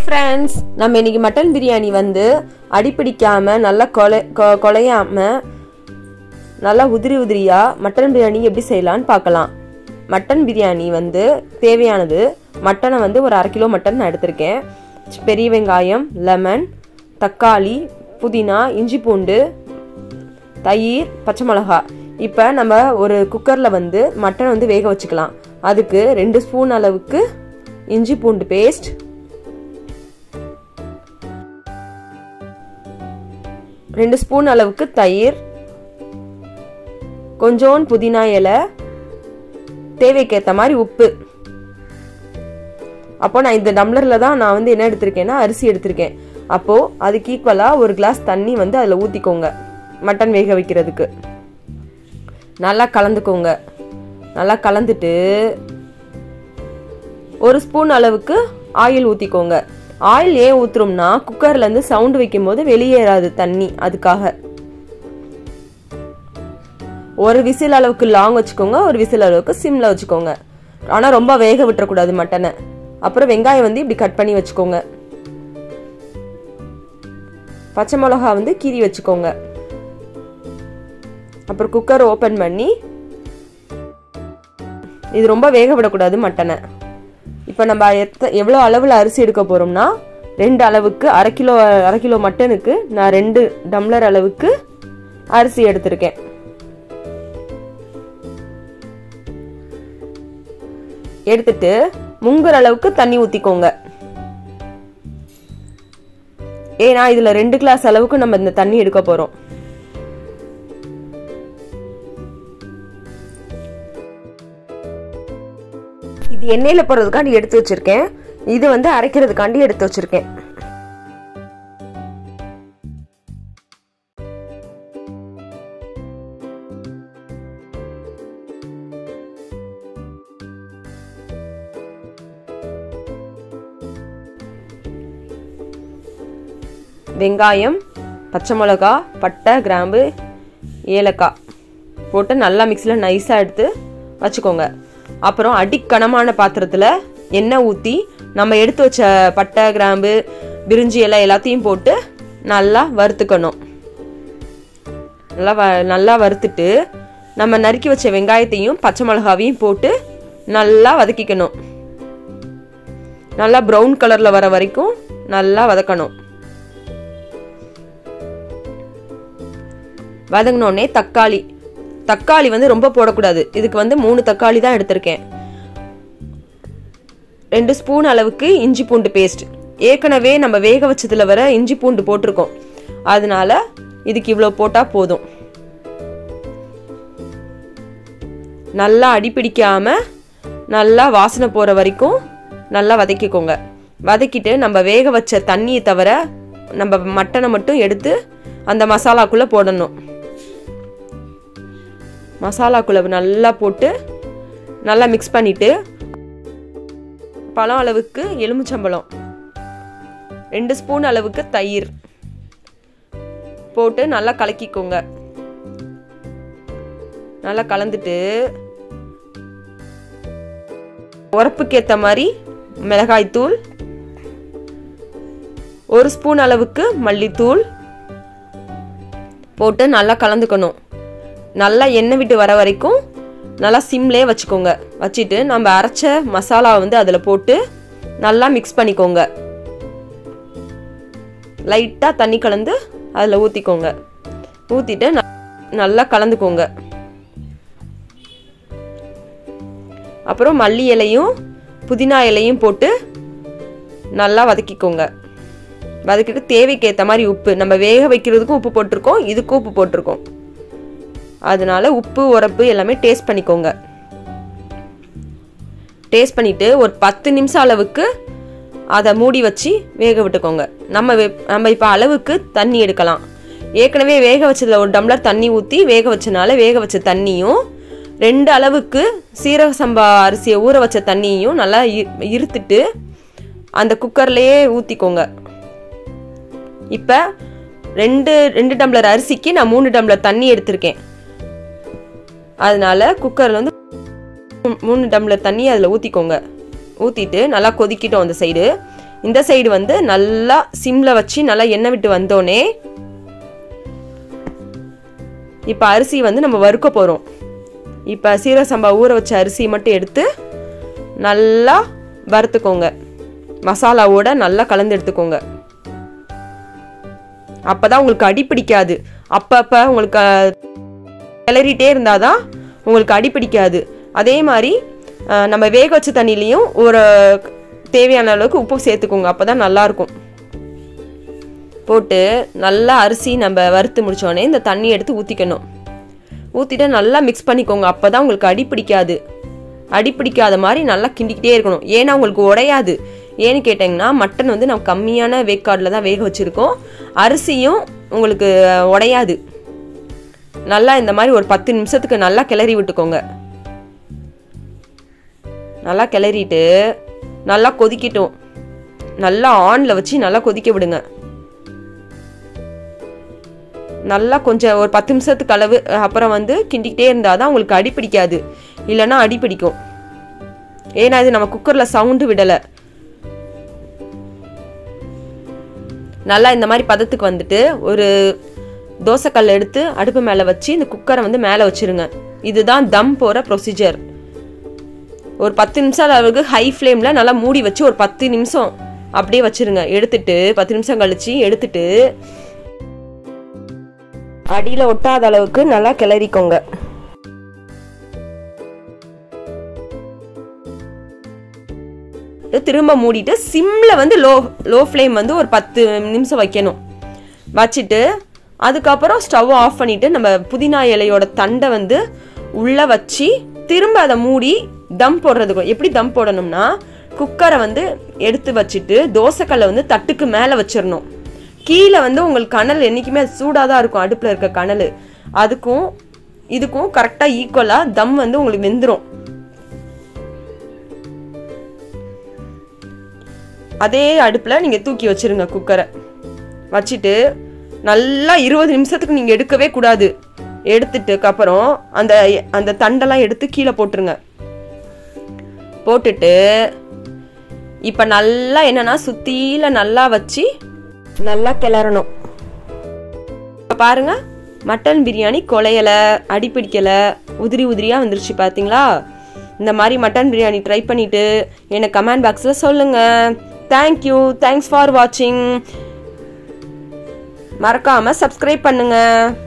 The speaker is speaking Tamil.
ஃப்ரெண்ட்ஸ் நம்ம இன்னைக்கு மட்டன் பிரியாணி வந்து அடிப்பிடிக்காம நல்லா கொலை கொ- கொலையாம நல்லா உதிரி உதிரியா மட்டன் பிரியாணி எப்படி செய்யலாம்னு பார்க்கலாம் மட்டன் பிரியாணி வந்து தேவையானது மட்டனை வந்து ஒரு அரை கிலோ மட்டன் நான் எடுத்திருக்கேன் பெரிய வெங்காயம் லெமன் தக்காளி புதினா இஞ்சி பூண்டு தயிர் பச்சை மிளகா இப்போ நம்ம ஒரு குக்கரில் வந்து மட்டன் வந்து வேக வச்சுக்கலாம் அதுக்கு ரெண்டு ஸ்பூன் அளவுக்கு இஞ்சி பூண்டு பேஸ்ட் ரெண்டு ஸ்பூன் அளவுக்கு தயிர் கொஞ்சோண்டு புதினா இலை தேவைக்கேற்ற மாதிரி உப்பு அப்போ நான் இந்த டம்ளரில் தான் நான் வந்து என்ன எடுத்திருக்கேன்னா அரிசி எடுத்திருக்கேன் அப்போது அதுக்கு ஈக்குவலாக ஒரு கிளாஸ் தண்ணி வந்து அதில் ஊற்றிக்கோங்க மட்டன் வேக வைக்கிறதுக்கு நல்லா கலந்துக்கோங்க நல்லா கலந்துட்டு ஒரு ஸ்பூன் அளவுக்கு ஆயில் ஊற்றிக்கோங்க ஆயில் ஏன் ஊற்றுறோம்னா குக்கர்லேருந்து சவுண்டு வைக்கும்போது வெளியேறாது தண்ணி அதுக்காக ஒரு விசில் அளவுக்கு லாங் வச்சுக்கோங்க ஒரு விசில் அளவுக்கு சிம்ல வச்சுக்கோங்க ஆனால் ரொம்ப வேக விட்டுறக்கூடாது மட்டனை அப்புறம் வெங்காயம் வந்து இப்படி கட் பண்ணி வச்சுக்கோங்க பச்சை மிளகா வந்து கீறி வச்சுக்கோங்க அப்புறம் குக்கர் ஓப்பன் பண்ணி இது ரொம்ப வேக விடக்கூடாது மட்டனை இப்போ நம்ம எத்த எவ்வளோ அளவில் அரிசி எடுக்க போகிறோம்னா ரெண்டு அளவுக்கு அரை கிலோ அரை கிலோ மட்டனுக்கு நான் ரெண்டு டம்ளர் அளவுக்கு அரிசி எடுத்திருக்கேன் எடுத்துட்டு முங்குற அளவுக்கு தண்ணி ஊற்றிக்கோங்க ஏன்னா இதுல ரெண்டு கிளாஸ் அளவுக்கு நம்ம இந்த தண்ணி எடுக்க போறோம் இது எண்ணெயில போடுறதுக்காண்டி எடுத்து வச்சிருக்கேன் இது வந்து அரைக்கிறதுக்காண்டி எடுத்து வச்சிருக்கேன் வெங்காயம் பச்சை மிளகா பட்டை கிராம்பு ஏலக்காய் போட்டு நல்லா மிக்சியில் நைஸாக எடுத்து வச்சுக்கோங்க அப்புறம் அடிக்கனமான பாத்திரத்தில் எண்ணெய் ஊற்றி நம்ம எடுத்து வச்ச பட்டை கிராம்பு பிரிஞ்சி இலை எல்லாத்தையும் போட்டு நல்லா வறுத்துக்கணும் நல்லா வ நல்லா வறுத்துட்டு நம்ம நறுக்கி வச்ச வெங்காயத்தையும் பச்சை மிளகாவையும் போட்டு நல்லா வதக்கிக்கணும் நல்லா ப்ரௌன் கலரில் வர வரைக்கும் நல்லா வதக்கணும் வதங்கினோடனே தக்காளி தக்காளி வந்து ரொம்ப போடக்கூடாது இதுக்கு வந்து மூணு தக்காளி தான் எடுத்திருக்கேன் ரெண்டு ஸ்பூன் அளவுக்கு இஞ்சி பூண்டு பேஸ்ட் ஏற்கனவே நம்ம வேக வச்சதுல வர இஞ்சி பூண்டு போட்டிருக்கோம் அதனால இதுக்கு இவ்வளோ போட்டால் போதும் நல்லா அடிப்பிடிக்காம நல்லா வாசனை போகிற வரைக்கும் நல்லா வதக்கிக்கோங்க வதக்கிட்டு நம்ம வேக வச்ச தண்ணியை தவிர நம்ம மட்டனை மட்டும் எடுத்து அந்த மசாலாக்குள்ளே போடணும் மசாலாக்குள்ளே நல்லா போட்டு நல்லா மிக்ஸ் பண்ணிவிட்டு பழம் அளவுக்கு எலுமிச்சம்பழம் ரெண்டு ஸ்பூன் அளவுக்கு தயிர் போட்டு நல்லா கலக்கிக்கோங்க நல்லா கலந்துட்டு உரப்புக்கு ஏற்ற மாதிரி மிளகாய்த்தூள் ஒரு ஸ்பூன் அளவுக்கு மல்லித்தூள் போட்டு நல்லா கலந்துக்கணும் நல்லா எண்ணெய் விட்டு வர வரைக்கும் நல்லா சிம்லே வச்சுக்கோங்க வச்சுட்டு நம்ம அரைச்ச மசாலா வந்து அதில் போட்டு நல்லா மிக்ஸ் பண்ணிக்கோங்க லைட்டாக தண்ணி கலந்து அதில் ஊற்றிக்கோங்க ஊற்றிட்டு நல்லா கலந்துக்கோங்க அப்புறம் மல்லி இலையும் புதினா இலையும் போட்டு நல்லா வதக்கிக்கோங்க வதக்கிட்டு தேவைக்கு ஏற்ற மாதிரி உப்பு நம்ம வேக வைக்கிறதுக்கும் உப்பு போட்டிருக்கோம் இதுக்கும் உப்பு போட்டிருக்கோம் அதனால உப்பு உரப்பு எல்லாமே டேஸ்ட் பண்ணிக்கோங்க டேஸ்ட் பண்ணிட்டு ஒரு பத்து நிமிஷம் அளவுக்கு அதை மூடி வச்சு வேக விட்டுக்கோங்க நம்ம வெ- நம்ம இப்போ அளவுக்கு தண்ணி எடுக்கலாம் ஏற்கனவே வேக வச்சதுல ஒரு டம்ளர் தண்ணி ஊற்றி வேக வச்சனால வேக வச்ச தண்ணியும் ரெண்டு அளவுக்கு சீரக சம்பா அரிசியை ஊற வச்ச தண்ணியும் நல்லா இ- இருத்துட்டு அந்த குக்கர்லேயே ஊற்றிக்கோங்க இப்போ ரெண்டு ரெண்டு டம்ளர் அரிசிக்கு நான் மூணு டம்ளர் தண்ணி எடுத்திருக்கேன் அதனால குக்கரில் வந்து மூ- மூணு டம்ளர் தண்ணி அதில் ஊற்றிக்கோங்க ஊற்றிட்டு நல்லா கொதிக்கிட்டோம் அந்த சைடு இந்த சைடு வந்து நல்லா சிம்ல வச்சு நல்லா எண்ணெய் விட்டு வந்தோடனே இப்போ அரிசி வந்து நம்ம வறுக்க போகிறோம் இப்போ சீரக சம்பா ஊற வச்ச அரிசி மட்டும் எடுத்து நல்லா வறுத்துக்கோங்க மசாலாவோட நல்லா கலந்து எடுத்துக்கோங்க அப்பதான் உங்களுக்கு அடி பிடிக்காது அப்பப்போ உங்களுக்கு அஹ், கிளறிட்டே இருந்தாதான் உங்களுக்கு அடி பிடிக்காது அதே மாதிரி அஹ், நம்ம வேக வச்ச தண்ணிலையும் ஒரு தேவையான அளவுக்கு உப்பு சேர்த்துக்கோங்க அப்பதான் நல்லா இருக்கும் போட்டு நல்லா அரிசி நம்ம வறுத்து முடிச்சோடனே இந்த தண்ணி எடுத்து ஊற்றிக்கணும் ஊற்றிட்டு நல்லா மிக்ஸ் பண்ணிக்கோங்க அப்போ தான் உங்களுக்கு அடி பிடிக்காது அடி பிடிக்காத மாதிரி நல்லா கிண்டிக்கிட்டே இருக்கணும் ஏன்னா உங்களுக்கு உடையாது ஏன்னு கேட்டிங்கன்னா மட்டன் வந்து நம்ம கம்மியான வேக்காடில் தான் வேக வச்சுருக்கோம் அரிசியும் உங்களுக்கு உடையாது நல்லா இந்த மாதிரி ஒரு பத்து நிமிஷத்துக்கு நல்லா கிளறி விட்டுக்கோங்க நல்லா கிளறிட்டு நல்லா கொதிக்கட்டும் நல்லா ஆனில் வச்சு நல்லா கொதிக்க விடுங்க நல்லா கொஞ்சம் ஒரு பத்து நிமிஷத்துக்கு அளவு அஹ், அப்புறம் வந்து கிண்டிக்கிட்டே இருந்தால் தான் உங்களுக்கு அடி பிடிக்காது இல்லைன்னா அடி பிடிக்கும் ஏன்னா இது நம்ம குக்கரில் சவுண்டு விடலை நல்லா இந்த மாதிரி பதத்துக்கு வந்துட்டு ஒரு தோசைக்கல் எடுத்து அடுப்பு மேலே வச்சு இந்த குக்கரை வந்து மேலே வச்சிருங்க இதுதான் தம் போகிற ப்ரொசீஜர் ஒரு பத்து நிமிஷம் அளவுக்கு ஹை ஃப்ளேமில் நல்லா மூடி வச்சு ஒரு பத்து நிமிஷம் அப்படியே வச்சிருங்க எடுத்துட்டு பத்து நிமிஷம் கழிச்சு எடுத்துட்டு அடியில் ஒட்டாத அளவுக்கு நல்லா கிளறிக்கோங்க திரும்ப மூடிட்டு சிம்ல வந்து லோ லோ ஃப்ளேம் வந்து ஒரு பத்து நிமிஷம் வைக்கணும் வச்சுட்டு அதுக்கப்புறம் ஸ்டவ் ஆஃப் பண்ணிட்டு நம்ம புதினா இலையோட தண்டை வந்து உள்ள வச்சு திரும்ப அதை மூடி தம் போடுறதுக்கு எப்படி தம் போடணும்னா குக்கரை வந்து எடுத்து வச்சுட்டு தோசைக்கல்லை வந்து தட்டுக்கு மேலே வச்சிடணும் கீழே வந்து உங்களுக்கு கனல் என்றைக்குமே சூடாக தான் இருக்கும் அடுப்பில் இருக்க கனல் அதுக்கும் இதுக்கும் கரெக்டாக ஈக்குவலாக தம் வந்து உங்களுக்கு வெந்துடும் அதே அடுப்பில் நீங்கள் தூக்கி வச்சிருங்க குக்கரை வச்சுட்டு நல்லா இருபது நிமிஷத்துக்கு நீங்கள் எடுக்கவே கூடாது எடுத்துட்டுக்கு அப்புறம் அந்த அந்த தண்டெல்லாம் எடுத்து கீழே போட்டுருங்க போட்டுட்டு இப்போ நல்லா என்னன்னா சுத்தியில நல்லா வச்சு நல்லா கிளறணும் இப்போ பாருங்க மட்டன் பிரியாணி கொலையல அடிப்பிடிக்கல உதிரி உதிரியா வந்துருச்சு பாத்தீங்களா இந்த மாதிரி மட்டன் பிரியாணி ட்ரை பண்ணிட்டு எனக்கு கமெண்ட் பாக்ஸில் சொல்லுங்க தேங்க்யூ தேங்க்ஸ் ஃபார் வாட்சிங் மறக்காம சப்ஸ்கிரைப் பண்ணுங்க